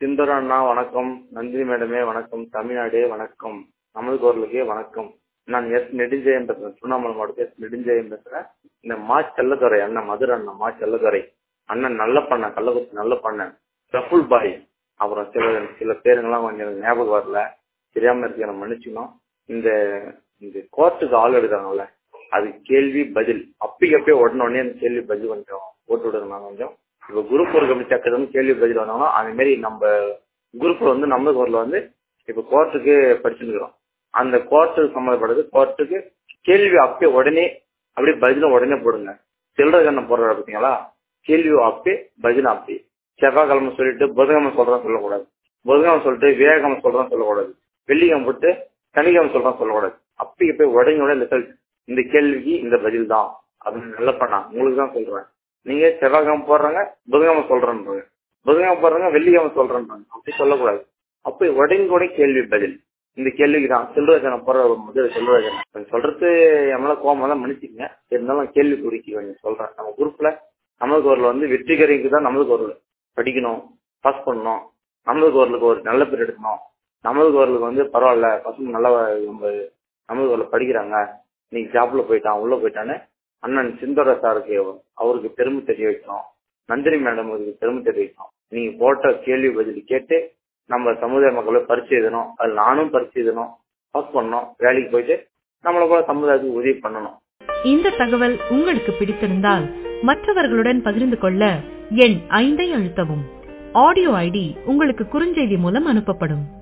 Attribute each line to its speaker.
Speaker 1: சிந்தூர் அண்ணா வணக்கம் நந்தினி மேடமே வணக்கம் தமிழ்நாடே வணக்கம் நமது குரலுக்கே வணக்கம் நான் எஸ் நெடுஞ்செயன் பேசுறேன் திருவண்ணாமலை மாவட்டத்தில் எஸ் நெடுஞ்செயன் பேசுறேன் இந்த மா செல்லதுரை அண்ணன் மதுரை அண்ணன் மா செல்லதுரை அண்ணன் நல்ல பண்ண கள்ளக்குறிச்சி நல்ல பண்ண ரஃபுல் பாய் அப்புறம் சில சில பேருங்கெல்லாம் கொஞ்சம் எனக்கு ஞாபகம் வரல தெரியாம இருக்கு எனக்கு மன்னிச்சுக்கணும் இந்த இந்த கோர்ட்டுக்கு ஆள் எடுக்கிறாங்கல்ல அது கேள்வி பதில் அப்பைக்கு அப்பயே உடனே உடனே அந்த கேள்வி பதில் கொஞ்சம் போட்டு விடுங்க கொஞ்சம் இப்போ குரூப் ஒரு கமிட்டி சக்கரம் கேள்வி பதில் வந்தாங்கன்னா அதே மாதிரி நம்ம குரூப்ல வந்து நம்ம ஊர்ல வந்து இப்போ கோர்ட்டுக்கு படிச்சுருக்கிறோம் அந்த கோர்ட்டுக்கு சம்மந்தப்பட்டது கோர்ட்டுக்கு கேள்வி அப்பயே உடனே அப்படியே பதிலும் உடனே போடுங்க சில்லறை கண்ணை போடுறாரு பார்த்தீங்களா கேள்வி அப்பே பதில் அப்பே செவ்வாய்க்கிழமை சொல்லிட்டு புதன்கிழமை சொல்றேன் சொல்லக்கூடாது புதன்கிழமை சொல்லிட்டு வியாழக்கிழமை சொல்றேன் சொல்லக்கூடாது வெள்ளிக்கிழமை போட்டு சனிக்கிழமை சொல்றேன் சொல்லக்கூடாது அப்படி போய் உடனே உடனே ரிசல்ட் இந்த கேள்விக்கு இந்த பதில் தான் அப்படின்னு நல்லா பண்ணா உங்களுக்கு தான் சொல்றேன் நீங்க செவ்வாய்க்கிழமை போடுறாங்க புதன்கிழமை சொல்றேன்றாங்க புதன்கிழமை போடுறாங்க வெள்ளிக்கிழமை சொல்றேன்றாங்க அப்படி சொல்லக்கூடாது அப்படி உடனே கூட கேள்வி பதில் இந்த கேள்விக்கு தான் செல்வராஜனை போற முதல் செல்வராஜன் கொஞ்சம் சொல்றது எம்மள கோபம் தான் மன்னிச்சுக்கங்க இருந்தாலும் கேள்வி குறிக்க கொஞ்சம் சொல்றேன் நம்ம குரூப்ல நமது குரல் வந்து வெற்றிகரைக்கு தான் நமது குரல் படிக்கணும் பாஸ் பண்ணணும் நமது குரலுக்கு ஒரு நல்ல பேர் எடுக்கணும் நமது குரலுக்கு வந்து பரவாயில்ல பசங்க நல்லா நம்ம நமது குரல் படிக்கிறாங்க இன்னைக்கு ஜாப்ல போயிட்டான் உள்ள போயிட்டான்னு அண்ணன் சிந்தோர சாருக்கு அவருக்கு பெருமை தெரிய வைக்கணும் நந்தினி மேடம் அவருக்கு பெருமை தெரிய வைக்கணும் நீங்க போட்ட கேள்வி பதில் கேட்டு நம்ம சமுதாய மக்களை பரிச்சு எழுதணும் அது நானும் பரிச்சு எழுதணும் பாஸ் பண்ணணும் வேலைக்கு போயிட்டு நம்மளை கூட சமுதாயத்துக்கு உதவி பண்ணணும்
Speaker 2: இந்த தகவல் உங்களுக்கு பிடித்திருந்தால் மற்றவர்களுடன் பகிர்ந்து கொள்ள எண் ஐந்தை அழுத்தவும் ஆடியோ ஐடி உங்களுக்கு குறுஞ்செய்தி மூலம் அனுப்பப்படும்